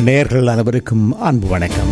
நேர்கள் அனைவருக்கும் அன்பு வணக்கம்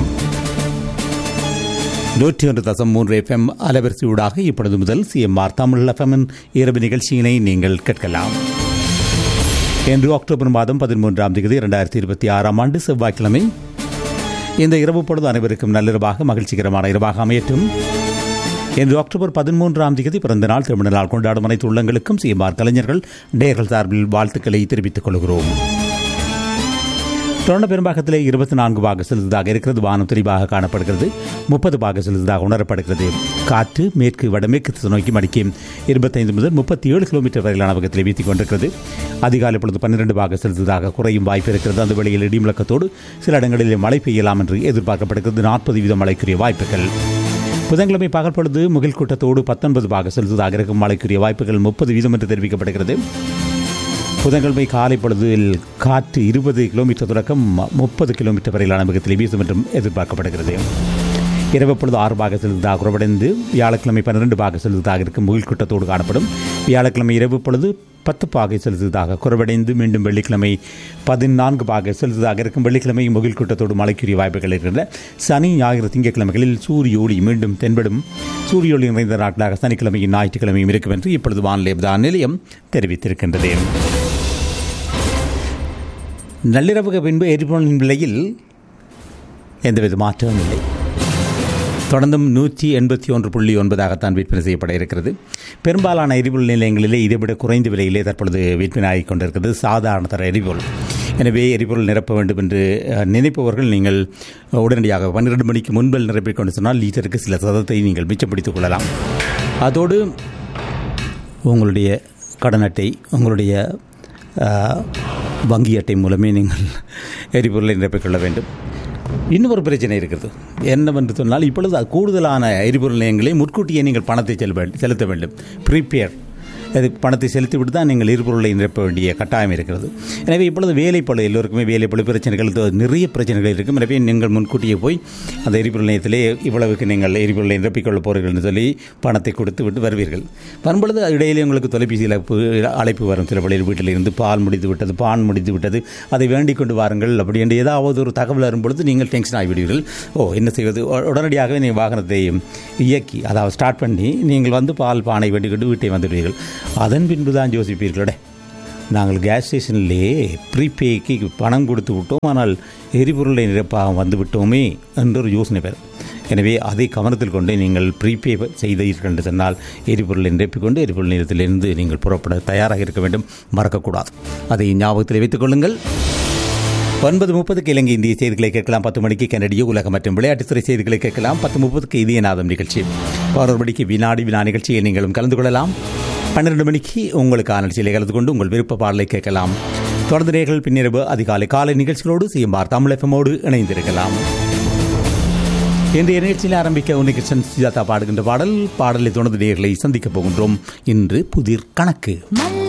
நூற்றி ஒன்று தசம் மூன்று எஃப்எம் அலைவரிசையூடாக இப்பொழுது முதல் சிஎம்ஆர் தமிழ் எஃப்எம்மின் இரவு நிகழ்ச்சியினை நீங்கள் கேட்கலாம் இன்று அக்டோபர் மாதம் பதிமூன்றாம் தேதி இரண்டாயிரத்தி இருபத்தி ஆறாம் ஆண்டு செவ்வாய்க்கிழமை இந்த இரவு பொழுது அனைவருக்கும் நள்ளிரவாக மகிழ்ச்சிகரமான இரவாக அமையட்டும் இன்று அக்டோபர் பதிமூன்றாம் தேதி பிறந்த நாள் திருமண நாள் கொண்டாடும் அனைத்து உள்ளங்களுக்கும் சிஎம்ஆர் கலைஞர்கள் நேர்கள் சார்பில் வாழ்த்துக்களை தெரிவித்துக் கொள்கிறோம் தொடர்ந்து பெரும்பாகத்திலே இருபத்தி நான்கு பாக செலுத்ததாக இருக்கிறது வானம் தெளிவாக காணப்படுகிறது முப்பது பாக செலுத்ததாக உணரப்படுகிறது காற்று மேற்கு வடமேற்கு திசை நோக்கி மடிக்கு இருபத்தைந்து முதல் முப்பத்தி ஏழு கிலோமீட்டர் வரையிலான வேகத்தில் வீசிக் கொண்டிருக்கிறது அதிகாலை பொழுது பன்னிரண்டு பாக செலுத்ததாக குறையும் வாய்ப்பு இருக்கிறது அந்த வேளையில் இடிமுழக்கத்தோடு சில இடங்களில் மழை பெய்யலாம் என்று எதிர்பார்க்கப்படுகிறது நாற்பது வீதம் மழைக்குரிய வாய்ப்புகள் புதன்கிழமை பகல் பொழுது முகில் கூட்டத்தோடு பத்தொன்பது பாக செலுத்ததாக இருக்கும் மழைக்குரிய வாய்ப்புகள் முப்பது வீதம் என்று தெரிவிக்கப்படுகிறது புதன்கிழமை காலை பொழுதில் காற்று இருபது கிலோமீட்டர் தொடக்கம் முப்பது கிலோமீட்டர் வரையிலான வேகத்தில் வீசும் என்றும் எதிர்பார்க்கப்படுகிறது இரவு பொழுது ஆறு பாக செலுத்ததாக குறைவடைந்து வியாழக்கிழமை பன்னிரண்டு பாக செலுத்ததாக இருக்கும் முகில் கூட்டத்தோடு காணப்படும் வியாழக்கிழமை இரவு பொழுது பத்து பாகை செலுத்ததாக குறைவடைந்து மீண்டும் வெள்ளிக்கிழமை பதினான்கு பாகை செலுத்ததாக இருக்கும் வெள்ளிக்கிழமை முகில் கூட்டத்தோடு மழைக்குரிய வாய்ப்புகள் இருக்கின்றன சனி ஞாயிறு திங்கட்கிழமைகளில் சூரிய ஒளி மீண்டும் தென்படும் சூரிய ஒளி நிறைந்த நாட்களாக சனிக்கிழமையும் ஞாயிற்றுக்கிழமையும் இருக்கும் என்று இப்பொழுது வானிலை தான் நிலையம் தெரிவித்திருக்கின்றது நள்ளிரவுக்கு பின்பு எரிபொருளின் விலையில் எந்தவித மாற்றமும் இல்லை தொடர்ந்தும் நூற்றி எண்பத்தி ஒன்று புள்ளி ஒன்பதாகத்தான் விற்பனை செய்யப்பட இருக்கிறது பெரும்பாலான எரிபொருள் நிலையங்களிலே இதைவிட குறைந்த விலையிலே தற்பொழுது விற்பனை ஆகிக் கொண்டிருக்கிறது சாதாரண தர எரிபொருள் எனவே எரிபொருள் நிரப்ப வேண்டும் என்று நினைப்பவர்கள் நீங்கள் உடனடியாக பன்னிரண்டு மணிக்கு முன்பல் நிரப்பிக் கொண்டு சொன்னால் லீட்டருக்கு சில சதத்தை நீங்கள் மிச்சப்படுத்திக் கொள்ளலாம் அதோடு உங்களுடைய கடன் அட்டை உங்களுடைய வங்கி அட்டை மூலமே நீங்கள் எரிபொருளை நிரப்பிக்கொள்ள வேண்டும் இன்னொரு பிரச்சனை இருக்கிறது என்னவென்று சொன்னால் இப்பொழுது கூடுதலான எரிபொருள் நிலையங்களை முன்கூட்டியே நீங்கள் பணத்தை செலுத்த வேண்டும் ப்ரீபேர் அது பணத்தை செலுத்திவிட்டு தான் நீங்கள் எரிபொருளை நிரப்ப வேண்டிய கட்டாயம் இருக்கிறது எனவே இப்பொழுது வேலைப்பழு எல்லோருக்குமே வேலைப்பழு பிரச்சனைகள் நிறைய பிரச்சனைகள் இருக்கும் எனவே நீங்கள் முன்கூட்டியே போய் அந்த எரிபொருள் நிலையத்திலே இவ்வளவுக்கு நீங்கள் எரிபொருளை நிரப்பிக்கொள்ள போகிறீர்கள் என்று சொல்லி பணத்தை கொடுத்து விட்டு வருவீர்கள் வரும்பொழுது இடையிலே உங்களுக்கு தொலைபேசியில் அழைப்பு வரும் சில பள்ளியில் வீட்டில் இருந்து பால் முடித்து விட்டது பான் முடித்து விட்டது அதை வேண்டிக் கொண்டு வாருங்கள் அப்படி என்று ஏதாவது ஒரு தகவல் வரும்பொழுது நீங்கள் டென்ஷன் ஆகிவிடுவீர்கள் ஓ என்ன செய்வது உடனடியாகவே நீங்கள் வாகனத்தை இயக்கி அதாவது ஸ்டார்ட் பண்ணி நீங்கள் வந்து பால் பானை வேண்டிக் கொண்டு வீட்டை வந்துவிடுவீர்கள் அதன் பின்பு தான் யோசிப்பீர்களே நாங்கள் கேஸ் ஸ்டேஷனிலே ப்ரீபேக்கு பணம் கொடுத்து விட்டோம் ஆனால் எரிபொருளை நிரப்பாக வந்து விட்டோமே என்ற ஒரு யோசனை பெறும் எனவே அதை கவனத்தில் கொண்டு நீங்கள் ப்ரீபே செய்தீர்கள் என்று சொன்னால் எரிபொருளை நிரப்பிக்கொண்டு எரிபொருள் நிலையத்திலிருந்து நீங்கள் புறப்பட தயாராக இருக்க வேண்டும் மறக்கக்கூடாது அதை ஞாபகத்தில் வைத்துக் கொள்ளுங்கள் ஒன்பது முப்பதுக்கு இலங்கை இந்திய செய்திகளை கேட்கலாம் பத்து மணிக்கு கனடிய உலக மற்றும் விளையாட்டுத்துறை செய்திகளை கேட்கலாம் பத்து முப்பதுக்கு இதய நாதம் நிகழ்ச்சி பதினோரு மணிக்கு வினாடி வினா நிகழ்ச்சியை நீங்களும் கலந்து கொள்ளலாம் பன்னிரண்டு மணிக்கு உங்களுக்கான நிகழ்ச்சியில் கலந்து கொண்டு உங்கள் விருப்ப பாடலை கேட்கலாம் தொடர்ந்து நேர்கள் பின்னிரவு அதிகாலை காலை நிகழ்ச்சிகளோடு சிஎம்ஆர் தமிழ் எஃப்எம்மோடு இணைந்திருக்கலாம் இன்றைய நிகழ்ச்சியில் ஆரம்பிக்க உன்னிகிருஷ்ணன் சுஜாதா பாடுகின்ற பாடல் பாடலை தொடர்ந்து நேர்களை சந்திக்கப் போகின்றோம் இன்று புதிர் கணக்கு